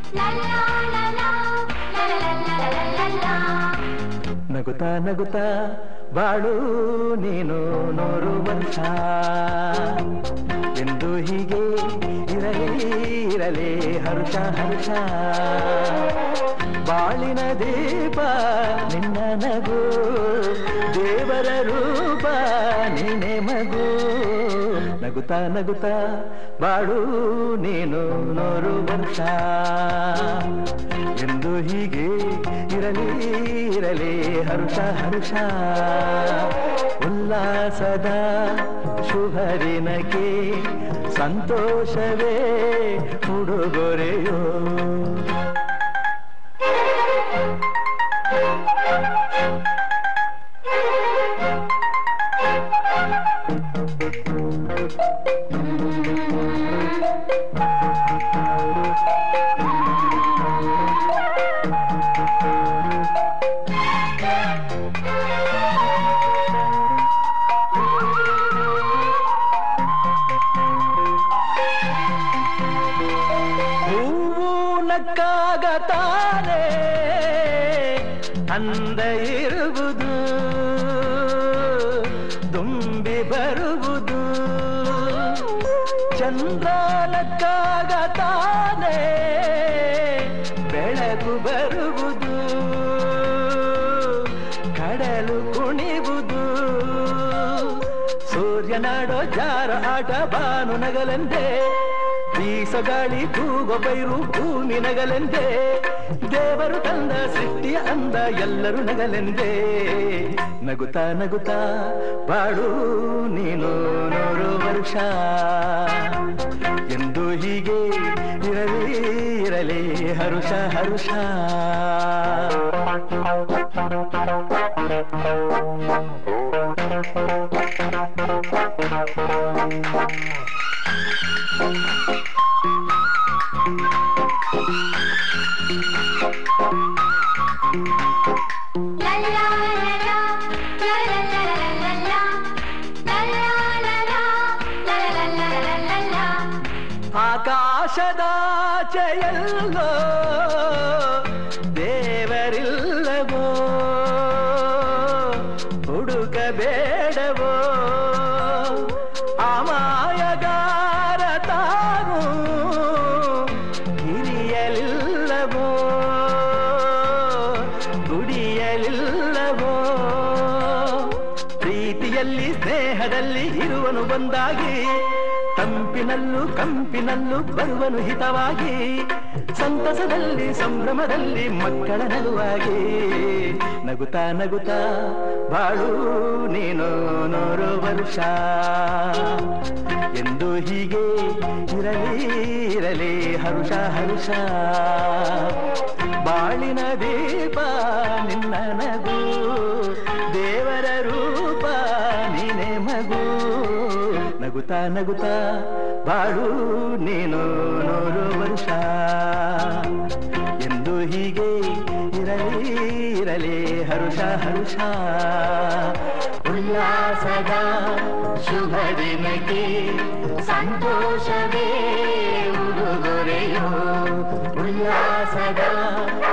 ನಗುತ್ತಾ ನಗುತ್ತಾ ಬಾಳು ನೀನು ನೂರು ವರ್ಷ ಎಂದು ಹೀಗೆ ಇರಲಿ ಇರಲಿ ಹರ್ಷ ಹರ್ಷ ಬಾಳಿನ ದೀಪ ನಿನ್ನ ನಗು ದೇವರ ರೂಪ ನೀನೆ ಮಗು ನಗುತ್ತಾ ನಗುತ್ತಾ ಬಾಳು ನೀನು ನೂರು ವರ್ಷ ಎಂದು ಹೀಗೆ ಇರಲಿ ಇರಲಿ ಹರ್ಷ ಹರ್ಷ ಉಲ್ಲಾಸದ ಶುಭ ದಿನಕ್ಕೆ ಸಂತೋಷವೇ ಉಡುಗೊರೆಯೋ ಹೂವು ನಕ್ಕಾಗ ತಾನೇ ಅಂದ ಇರುವುದು ತುಂಬಿ ಬರುವುದು ಚಂದ್ರ ನಕ್ಕಾಗ ತಾನೇ ಬೆಳಕು ಬರುವುದು ಕಡಲು ಕುಣಿವುದು ಸೂರ್ಯನಾಡೋ ಜಾರ ಆಟ ಬಾನು ನಗಲೆಂದೇ ಬೀಸೋ ಗಾಳಿ ತೂಗೋ ಬೈರು ಭೂಮಿ ನಗಲೆಂದೇ ದೇವರು ತಂದ ಸೃಷ್ಟಿಯ ಅಂದ ಎಲ್ಲರೂ ನಗಲೆಂದೇ ನಗುತ್ತಾ ನಗುತ್ತಾ ಬಾಳು ನೀನು ನೂರು ವರ್ಷ ಎಂದು ಹೀಗೆ ಇರಲಿ ಇರಲಿ ಹರುಷ ಹರುಷ ಆಕಾಶದಾಚೆಯಲ್ಲೋ ದೇವರಿಲ್ಲವೋ ಹುಡುಕಬೇಡವೋ ಅಮಾಯಗಾರ ತಾನು ಹಿರಿಯಲಿಲ್ಲವೋ ಗುಡಿಯಲಿಲ್ಲವೋ ಪ್ರೀತಿಯಲ್ಲಿ ಸ್ನೇಹದಲ್ಲಿ ಇರುವನು ಬಂದಾಗಿ ತಂಪಿನಲ್ಲೂ ಕಂಪಿನಲ್ಲೂ ಬರುವನು ಹಿತವಾಗಿ ಸಂತಸದಲ್ಲಿ ಸಂಭ್ರಮದಲ್ಲಿ ಮಕ್ಕಳ ನಗುವಾಗಿ ನಗುತ್ತಾ ನಗುತ್ತಾ ಬಾಳು ನೀನು ನೂರು ವರ್ಷ ಎಂದು ಹೀಗೆ ಇರಲಿ ಇರಲಿ ಹರುಷ ಹರುಷ ಬಾಳಿನ ದೀಪ ನಿನ್ನ ನಗು ದೇವರ ರೂಪ ನೀನೆ ಮಗು ನಗುತ್ತಾ ನಗುತ್ತಾ ಬಾಳು ನೀನು ನೂರು ವರ್ಷ ಎಂದು ಹೀಗೆ ಇರಲಿ ಇರಲಿ ಹರುಷ ಹರುಷ ಉಲ್ಲಾಸದ ಶುಭ ದಿನಕ್ಕೆ ಸಂತೋಷವೇ ಉಡುಗೊರೆಯೋ ಉಲ್ಲಾಸದ